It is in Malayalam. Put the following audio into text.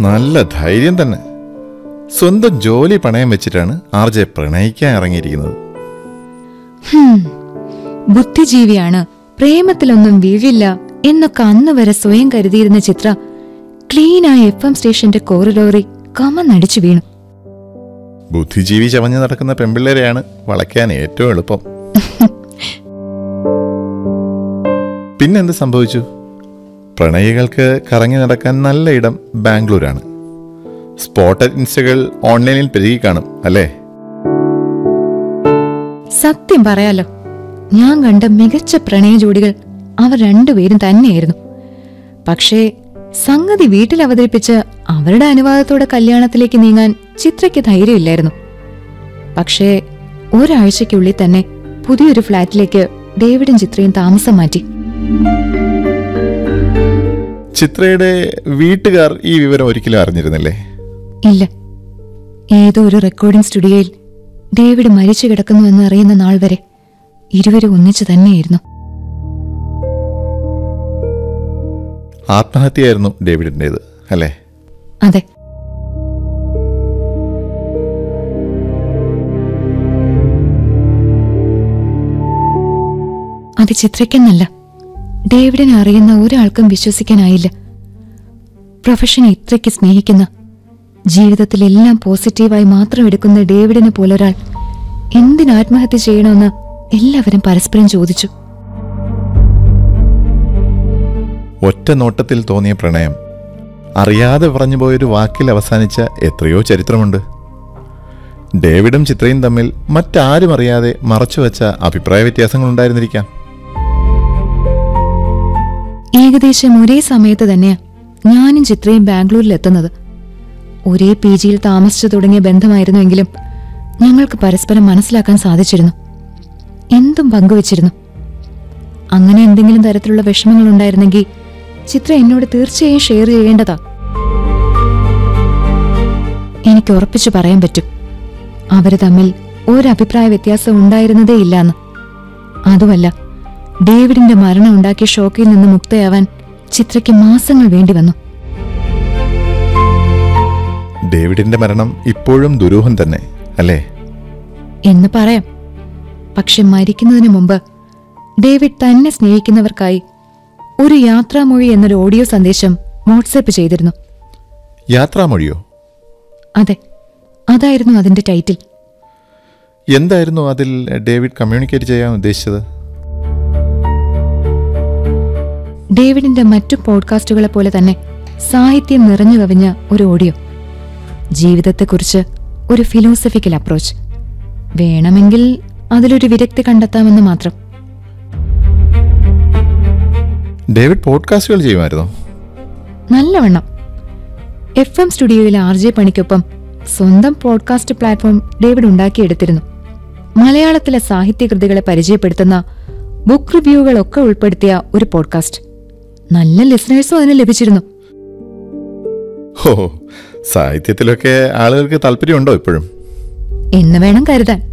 നല്ല ധൈര്യം തന്നെ സ്വന്തം ജോലി പണയം വെച്ചിട്ടാണ് ആർ ജെ പ്രണയിക്കാൻ ഇറങ്ങിയിരിക്കുന്നത് ഹും, ബുദ്ധിജീവിയാണ് പ്രേമത്തിലൊന്നും വീഴില്ല എന്നൊക്കെ അന്ന് വരെ സ്വയം കരുതിയിരുന്ന ചിത്ര ക്ലീനായ എഫ് എം സ്റ്റേഷന്റെ കോറിഡോറിൽ കമന്നടിച്ചു വീണു ബുദ്ധിജീവി ചവഞ്ഞു നടക്കുന്ന പെമ്പിള്ളേരെയാണ് വളയ്ക്കാൻ ഏറ്റവും എളുപ്പം പിന്നെന്ത് സംഭവിച്ചു പ്രണയികൾക്ക് കറങ്ങി നടക്കാൻ നല്ല ഇടം ബാംഗ്ലൂരാണ് സ്പോട്ടഡ് ഇൻസ്റ്റകൾ ഓൺലൈനിൽ പെരുകി കാണും അല്ലേ സത്യം പറയാലോ ഞാൻ കണ്ട മികച്ച പ്രണയ ജോഡികൾ അവർ രണ്ടുപേരും തന്നെയായിരുന്നു പക്ഷേ സംഗതി വീട്ടിൽ അവതരിപ്പിച്ച് അവരുടെ അനുവാദത്തോടെ കല്യാണത്തിലേക്ക് നീങ്ങാൻ ചിത്രയ്ക്ക് ധൈര്യമില്ലായിരുന്നു പക്ഷേ ഒരാഴ്ചയ്ക്കുള്ളിൽ തന്നെ പുതിയൊരു ഫ്ളാറ്റിലേക്ക് ഡേവിഡും ചിത്രയും താമസം മാറ്റി ചിത്രയുടെ വീട്ടുകാർ ഈ വിവരം ഒരിക്കലും അറിഞ്ഞിരുന്നില്ലേ ഇല്ല ഏതോ ഒരു റെക്കോർഡിംഗ് സ്റ്റുഡിയോയിൽ ഡേവിഡ് മരിച്ചു കിടക്കുന്നുവെന്ന് അറിയുന്ന നാൾ വരെ ഇരുവരും ഒന്നിച്ചു തന്നെയായിരുന്നു ആത്മഹത്യയായിരുന്നു ഡേവിഡിൻ്റേത് അല്ലേ അതെ അത് ചിത്രയ്ക്കെന്നല്ല ഡേവിഡിനെ അറിയുന്ന ഒരാൾക്കും വിശ്വസിക്കാനായില്ല പ്രൊഫഷനെ ഇത്രയ്ക്ക് സ്നേഹിക്കുന്ന ജീവിതത്തിൽ എല്ലാം പോസിറ്റീവായി മാത്രം എടുക്കുന്ന ഡേവിഡിനെ പോലൊരാൾ എന്തിന് ആത്മഹത്യ ചെയ്യണമെന്ന് എല്ലാവരും പരസ്പരം ചോദിച്ചു ഒറ്റ നോട്ടത്തിൽ തോന്നിയ പ്രണയം അറിയാതെ പറഞ്ഞു പോയൊരു വാക്കിൽ അവസാനിച്ച എത്രയോ ചരിത്രമുണ്ട് ഡേവിഡും ചിത്രയും തമ്മിൽ മറ്റാരും അറിയാതെ മറച്ചുവെച്ച അഭിപ്രായ വ്യത്യാസങ്ങളുണ്ടായിരുന്നിരിക്കാം ഏകദേശം ഒരേ സമയത്ത് തന്നെയാ ഞാനും ചിത്രയും ബാംഗ്ലൂരിൽ എത്തുന്നത് ഒരേ പി ജിയിൽ താമസിച്ചു തുടങ്ങിയ ബന്ധമായിരുന്നുവെങ്കിലും ഞങ്ങൾക്ക് പരസ്പരം മനസ്സിലാക്കാൻ സാധിച്ചിരുന്നു എന്തും പങ്കുവച്ചിരുന്നു അങ്ങനെ എന്തെങ്കിലും തരത്തിലുള്ള വിഷമങ്ങൾ ഉണ്ടായിരുന്നെങ്കിൽ ചിത്ര എന്നോട് തീർച്ചയായും ഷെയർ ചെയ്യേണ്ടതാ എനിക്ക് ഉറപ്പിച്ചു പറയാൻ പറ്റും അവര് തമ്മിൽ ഒരഭിപ്രായ വ്യത്യാസം ഉണ്ടായിരുന്നതേ ഇല്ലാന്ന് അതുമല്ല ഡേവിഡിന്റെ മരണം ഉണ്ടാക്കിയ ഷോക്കിൽ നിന്ന് മുക്തയാവാൻ ചിത്രയ്ക്ക് മാസങ്ങൾ വേണ്ടി വന്നു ഡേവിഡിന്റെ മരണം ഇപ്പോഴും ദുരൂഹം തന്നെ അല്ലേ എന്ന് പറയാം പക്ഷെ മരിക്കുന്നതിന് മുമ്പ് ഡേവിഡ് തന്നെ സ്നേഹിക്കുന്നവർക്കായി ഒരു യാത്രാമൊഴി എന്നൊരു ഓഡിയോ സന്ദേശം വാട്സാപ്പ് ചെയ്തിരുന്നു യാത്രാമൊഴിയോ അതെ അതായിരുന്നു അതിന്റെ ടൈറ്റിൽ എന്തായിരുന്നു അതിൽ ഡേവിഡ് കമ്മ്യൂണിക്കേറ്റ് ചെയ്യാൻ ഉദ്ദേശിച്ചത് ഡേവിഡിന്റെ മറ്റു പോഡ്കാസ്റ്റുകളെ പോലെ തന്നെ സാഹിത്യം നിറഞ്ഞു കവിഞ്ഞ ഒരു ഓഡിയോ ജീവിതത്തെക്കുറിച്ച് ഒരു ഫിലോസഫിക്കൽ അപ്രോച്ച് വേണമെങ്കിൽ അതിലൊരു വിരക്തി കണ്ടെത്താമെന്ന് മാത്രം ഡേവിഡ് പോഡ്കാസ്റ്റുകൾ ചെയ്യുമായിരുന്നോ നല്ലവണ്ണം എഫ് എം സ്റ്റുഡിയോയിലെ ആർ ജെ പണിക്കൊപ്പം സ്വന്തം പോഡ്കാസ്റ്റ് പ്ലാറ്റ്ഫോം ഡേവിഡ് ഉണ്ടാക്കിയെടുത്തിരുന്നു മലയാളത്തിലെ സാഹിത്യകൃതികളെ പരിചയപ്പെടുത്തുന്ന ബുക്ക് റിവ്യൂകളൊക്കെ ഉൾപ്പെടുത്തിയ ഒരു പോഡ്കാസ്റ്റ് നല്ല ലിസണേഴ്സും അതിന് ലഭിച്ചിരുന്നു ഓ സാഹിത്യത്തിലൊക്കെ ആളുകൾക്ക് താല്പര്യമുണ്ടോ ഇപ്പോഴും എന്ന് വേണം കരുതാൻ